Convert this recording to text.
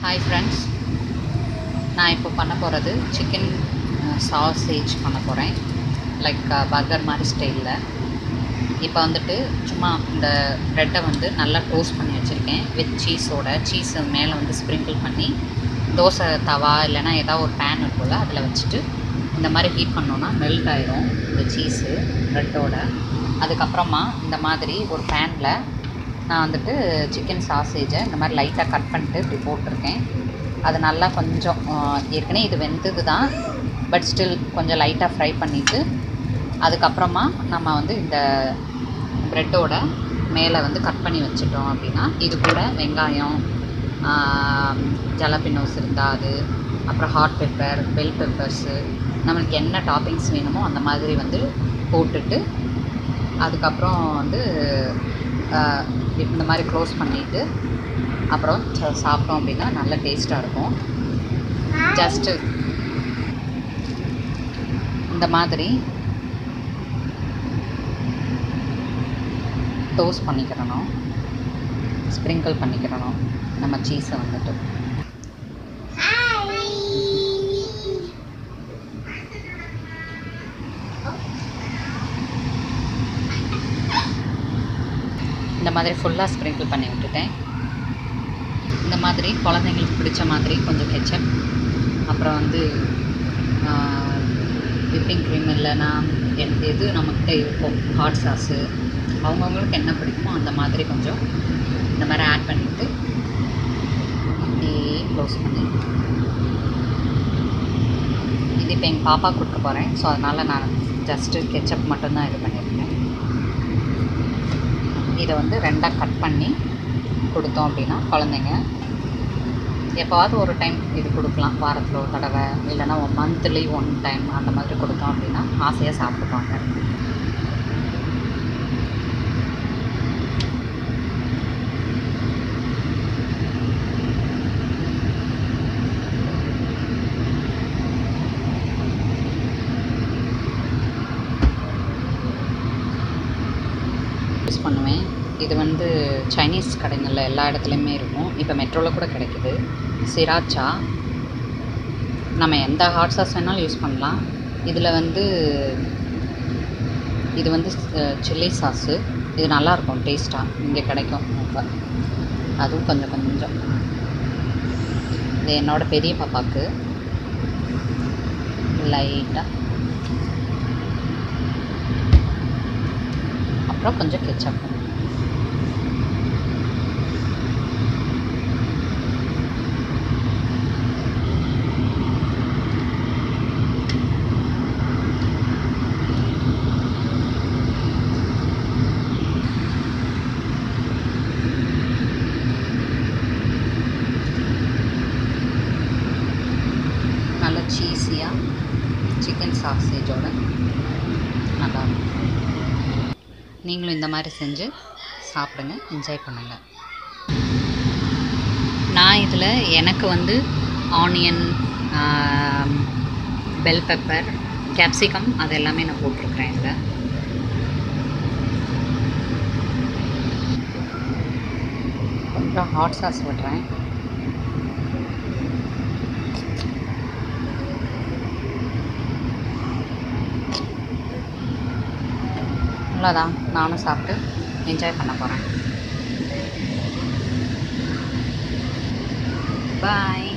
hi friends நான் இப்போ பண்ண போகிறது சிக்கன் சாசேஜ் பண்ண போகிறேன் லைக் பர்கர் மாதிரி ஸ்டைலில் இப்போ வந்துட்டு சும்மா இந்த ப்ரெட்டை வந்து நல்லா டோஸ்ட் பண்ணி வச்சுருக்கேன் வித் சீஸோட சீஸ் மேலே வந்து ஸ்ப்ரிங்கிள் பண்ணி தோசை தவா இல்லைன்னா ஏதாவது ஒரு பேன் இருக்கும்ல அதில் வச்சுட்டு இந்த மாதிரி ஹீட் பண்ணோன்னா மெல்ட் ஆயிரும் இந்த சீஸு ப்ரெட்டோட அதுக்கப்புறமா இந்த மாதிரி ஒரு பேனில் நான் வந்துட்டு சிக்கன் சாசேஜை இந்த மாதிரி லைட்டாக கட் பண்ணிட்டு இப்படி போட்டிருக்கேன் அது நல்லா கொஞ்சம் ஆஹ், ஏற்கனவே இது வெந்தது தான் பட் ஸ்டில் கொஞ்சம் லைட்டாக ஃப்ரை பண்ணிவிட்டு அதுக்கப்புறமா நம்ம வந்து இந்த ப்ரெட்டோட மேலே வந்து கட் பண்ணி வச்சிட்டோம் அப்படின்னா இது கூட வெங்காயம் ஜலபினோஸ் இருந்தால் அது அப்புறம் ஹாட் பெப்பர் பெல் பெப்பர்ஸு நம்மளுக்கு என்ன டாப்பிங்ஸ் வேணுமோ அந்த மாதிரி வந்து போட்டுட்டு அதுக்கப்புறம் வந்து ஆஹ், இந்த மாதிரி க்ளோஸ் பண்ணிவிட்டு அப்புறம் ச- சாப்பிட்டோம் அப்படின்னா நல்ல டேஸ்ட்டாக இருக்கும் ஜஸ்ட்டு இந்த மாதிரி டோஸ்ட் பண்ணிக்கிறணும் ஸ்ப்ரிங்கிள் பண்ணிக்கிறணும் நம்ம சீஸை வந்துட்டு இந்த மாதிரி ஃபுல்லாக ஸ்ப்ரிங்கிள் பண்ணி விட்டுட்டேன் இந்த மாதிரி குழந்தைங்களுக்கு பிடிச்ச மாதிரி கொஞ்சம் கெச்சப் அப்புறம் வந்து விப்பிங் க்ரீம் இல்லைன்னா என் எது நம்மக்கிட்ட இருக்கும் ஹாட் சாஸு அவங்கவுங்களுக்கு என்ன பிடிக்குமோ அந்த மாதிரி கொஞ்சம் இந்த மாதிரி ஆட் பண்ணிவிட்டு அப்படியே க்ளோஸ் பண்ணி இது இப்போ எங்கள் பாப்பா கொடுக்க போகிறேன் ஸோ அதனால் நான் ஜஸ்ட்டு கெச்சப் மட்டும்தான் இது பண்ணியிருக்கேன் இதை வந்து ரெண்டாக கட் பண்ணி கொடுத்தோம் அப்படின்னா குழந்தைங்க எப்போவாவது ஒரு டைம் இது கொடுக்கலாம் வாரத்தில் ஒரு தடவை இல்லைன்னா ஒன் மந்த்லி ஒன் டைம் அந்த மாதிரி கொடுத்தோம் அப்படின்னா ஆசையாக சாப்பிடுவாங்க யூஸ் பண்ணுவேன் இது வந்து சைனீஸ் கடைகளில் எல்லா இடத்துலையுமே இருக்கும் இப்போ மெட்ரோவில் கூட கிடைக்குது சிராச்சா நம்ம எந்த ஹாட் சாஸ் வேணாலும் யூஸ் பண்ணலாம் இதில் வந்து இது வந்து சில்லி சாஸு இது நல்லாயிருக்கும் டேஸ்ட்டாக இங்கே கிடைக்கும் ரொம்ப அதுவும் கொஞ்சம் கொஞ்சம் இது என்னோட பெரிய பாப்பாவுக்கு லைட்டாக அப்புறம் கொஞ்சம் கெச்சப் நல்ல சீஸியாக சிக்கன் சாசேஜோட நல்லா இருக்கும் நீங்களும் இந்த மாதிரி செஞ்சு சாப்பிடுங்க என்ஜாய் பண்ணுங்கள் நான் இதில் எனக்கு வந்து ஆனியன் பெல் பெப்பர் கேப்சிகம் அது எல்லாமே நான் போட்டிருக்கிறேன் இதில் கொஞ்சம் ஹாட் சாஸ் விடுறேன் அவ்வளோதான் நானும் சாப்பிட்டு என்ஜாய் பண்ண போகிறேன் பாய்